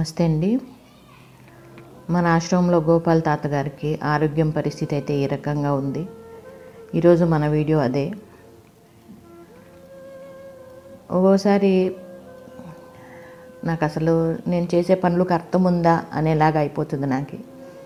నమస్తే అండి మన ఆశ్రమంలో గోపాల్ తాతగారికి ఆరోగ్యం పరిస్థితి అయితే ఈ రకంగా ఉంది ఈరోజు మన వీడియో అదే ఒక్కోసారి నాకు అసలు నేను చేసే పనులకు అర్థం ఉందా అనేలాగా అయిపోతుంది నాకు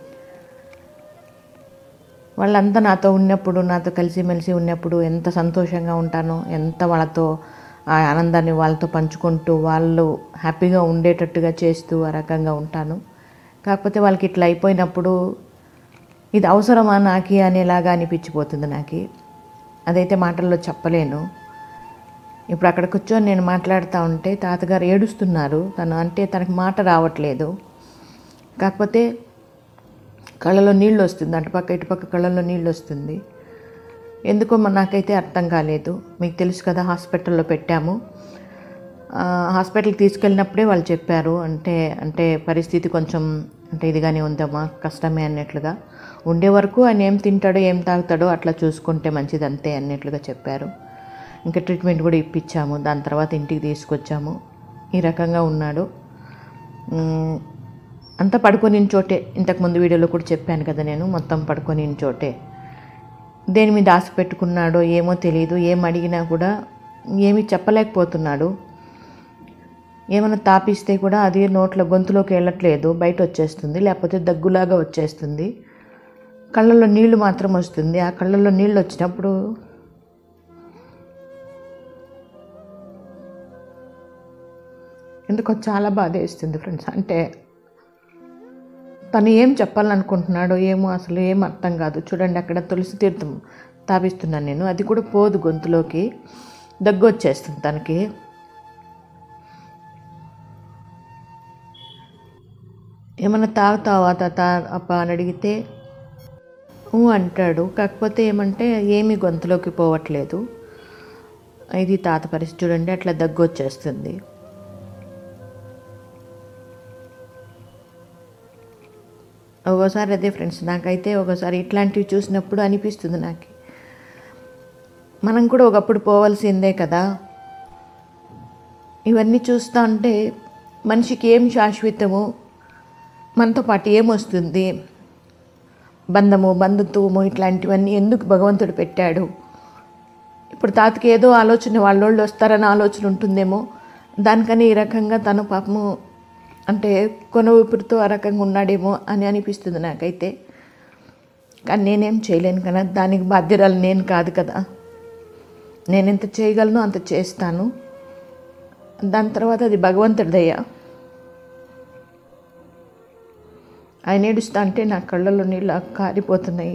వాళ్ళంతా నాతో ఉన్నప్పుడు నాతో కలిసిమెలిసి ఉన్నప్పుడు ఎంత సంతోషంగా ఉంటానో ఎంత వాళ్ళతో ఆ ఆనందాన్ని వాళ్ళతో పంచుకుంటూ వాళ్ళు హ్యాపీగా ఉండేటట్టుగా చేస్తూ ఆ రకంగా ఉంటాను కాకపోతే వాళ్ళకి ఇట్లా అయిపోయినప్పుడు ఇది అవసరమా నాకి అనేలాగా అనిపించిపోతుంది నాకు అదైతే మాటల్లో చెప్పలేను ఇప్పుడు అక్కడ కూర్చొని నేను మాట్లాడుతూ ఉంటే తాతగారు ఏడుస్తున్నారు తను అంటే తనకి మాట రావట్లేదు కాకపోతే కళ్ళలో నీళ్ళు వస్తుంది అటుపక్క ఇటుపక్క కళ్ళలో నీళ్ళు వస్తుంది ఎందుకో మరి నాకైతే అర్థం కాలేదు మీకు తెలుసు కదా హాస్పిటల్లో పెట్టాము ఆ, హాస్పిటల్కి తీసుకెళ్ళినప్పుడే వాళ్ళు చెప్పారు అంటే అంటే పరిస్థితి కొంచెం అంటే ఇదిగానే ఉందమ్మా కష్టమే అన్నట్లుగా ఉండే వరకు ఆయన ఏం తింటాడో ఏం తాగుతాడో అట్లా చూసుకుంటే మంచిది అంతే అన్నట్లుగా చెప్పారు ఇంకా ట్రీట్మెంట్ కూడా ఇప్పించాము దాని తర్వాత ఇంటికి తీసుకొచ్చాము ఈ రకంగా ఉన్నాడు ఉమ్, అంతా పడుకొని చోటే ఇంతకుముందు వీడియోలో కూడా చెప్పాను కదా నేను మొత్తం పడుకొని చోటే దేని మీద ఆశ పెట్టుకున్నాడో ఏమో తెలియదు ఏం అడిగినా కూడా ఏమీ చెప్పలేకపోతున్నాడు ఏమైనా తాపిస్తే కూడా అది నోట్ల గొంతులోకి వెళ్ళట్లేదు బయట వచ్చేస్తుంది లేకపోతే దగ్గులాగా వచ్చేస్తుంది కళ్ళల్లో నీళ్లు మాత్రం వస్తుంది ఆ కళ్ళల్లో నీళ్ళు వచ్చినప్పుడు ఎందుకో చాలా బాధ వేస్తుంది ఫ్రెండ్స్ అంటే తను ఏం చెప్పాలనుకుంటున్నాడో ఏమో అసలు ఏం అర్థం కాదు చూడండి అక్కడ తులసి తీర్థం తాపిస్తున్నాను నేను అది కూడా పోదు గొంతులోకి దగ్గు వచ్చేస్తుంది తనకి ఏమన్నా తాగుతావా తాత అప్ప అని అడిగితే ఊ అంటాడు కాకపోతే ఏమంటే ఏమీ గొంతులోకి పోవట్లేదు ఇది తాత పరిస్థితి చూడండి అట్లా దగ్గు వచ్చేస్తుంది ఒక్కోసారి అదే ఫ్రెండ్స్ నాకైతే ఒకసారి ఇట్లాంటివి చూసినప్పుడు అనిపిస్తుంది నాకు మనం కూడా ఒకప్పుడు పోవాల్సిందే కదా ఇవన్నీ చూస్తూ ఉంటే మనిషికి ఏం శాశ్వతము మనతో పాటు ఏమొస్తుంది బంధము బంధుత్వము ఇట్లాంటివన్నీ ఎందుకు భగవంతుడు పెట్టాడు ఇప్పుడు తాతకి ఏదో ఆలోచన వాళ్ళోళ్ళు వస్తారని ఆలోచన ఉంటుందేమో దానికని ఈ రకంగా తను పాపము అంటే కొన ఊపిరితో ఆ రకంగా ఉన్నాడేమో అని అనిపిస్తుంది నాకైతే కానీ నేనేం చేయలేను కదా దానికి బాధ్యురాలు నేను కాదు కదా నేను ఎంత చేయగలను అంత చేస్తాను దాని తర్వాత అది భగవంతుడిదయ్యా ఆయన ఏడుస్తా అంటే నా కళ్ళల్లో నీళ్ళు కారిపోతున్నాయి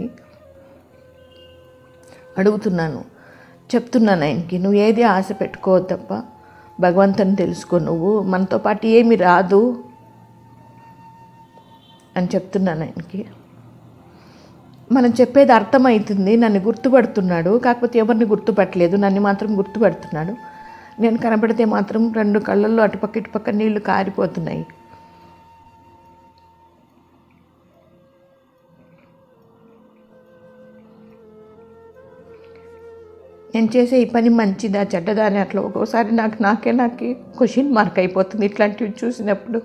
అడుగుతున్నాను చెప్తున్నాను ఆయనకి నువ్వు ఏది ఆశ పెట్టుకోవద్దు తప్ప భగవంతుని తెలుసుకో నువ్వు మనతో పాటు ఏమి రాదు అని చెప్తున్నాను ఆయనకి మనం చెప్పేది అర్థమవుతుంది నన్ను గుర్తుపడుతున్నాడు కాకపోతే ఎవరిని గుర్తుపట్టలేదు నన్ను మాత్రం గుర్తుపడుతున్నాడు నేను కనబడితే మాత్రం రెండు కళ్ళల్లో అటుపక్క ఇటుపక్క నీళ్లు కారిపోతున్నాయి నేను చేసే ఈ పని మంచిదా చెడ్డదా అని అట్లా ఒక్కోసారి నాకు నాకే నాకు క్వశ్చన్ మార్క్ అయిపోతుంది ఇట్లాంటివి చూసినప్పుడు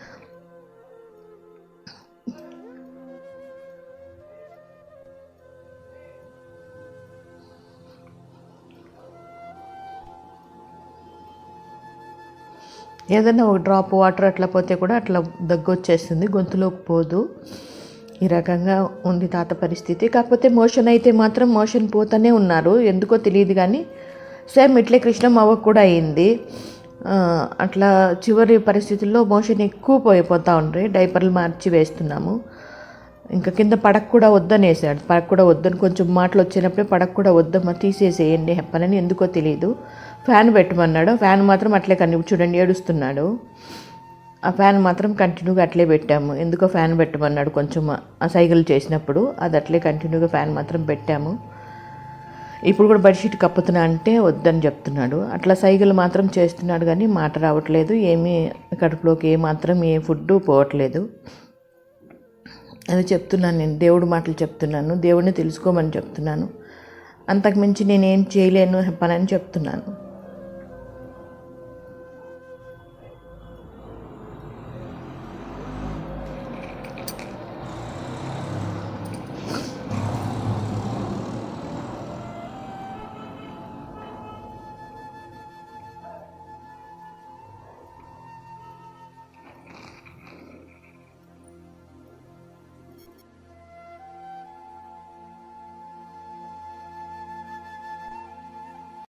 ఏదైనా ఒక డ్రాప్ వాటర్ అట్లా పోతే కూడా అట్లా దగ్గు వచ్చేస్తుంది గొంతులోకి పోదు ఈ రకంగా ఉంది తాత పరిస్థితి కాకపోతే మోషన్ అయితే మాత్రం మోషన్ పోతూనే ఉన్నారు ఎందుకో తెలియదు కానీ సేమ్ ఇట్లే కృష్ణమ్మ అవ్వకు కూడా అయింది ఆ, అట్లా చివరి పరిస్థితుల్లో మోషన్ ఎక్కువ పోయిపోతూ ఉండ్రి డైపర్లు మార్చి వేస్తున్నాము ఇంకా కింద పడక కూడా వద్దనేసాడు పడక కూడా వద్దని కొంచెం మాటలు వచ్చినప్పుడే పడక కూడా వద్దమ్మా తీసేసేయండి హెప్పనని ఎందుకో తెలియదు ఫ్యాన్ పెట్టమన్నాడు ఫ్యాన్ మాత్రం అట్లే కని చూడండి ఏడుస్తున్నాడు ఆ ఫ్యాన్ మాత్రం కంటిన్యూగా అట్లే పెట్టాము ఎందుకో ఫ్యాన్ పెట్టమన్నాడు కొంచెం ఆ సైకిల్ చేసినప్పుడు అది అట్లే కంటిన్యూగా ఫ్యాన్ మాత్రం పెట్టాము ఇప్పుడు కూడా బెడ్షీట్ కప్పుతున్నా అంటే వద్దని చెప్తున్నాడు అట్లా సైకిల్ మాత్రం చేస్తున్నాడు కానీ మాట రావట్లేదు ఏమీ కడుపులోకి ఏ మాత్రం ఏ ఫుడ్ పోవట్లేదు అది చెప్తున్నాను నేను దేవుడు మాటలు చెప్తున్నాను దేవుడిని తెలుసుకోమని చెప్తున్నాను అంతకుమించి నేనేం చేయలేను పని అని చెప్తున్నాను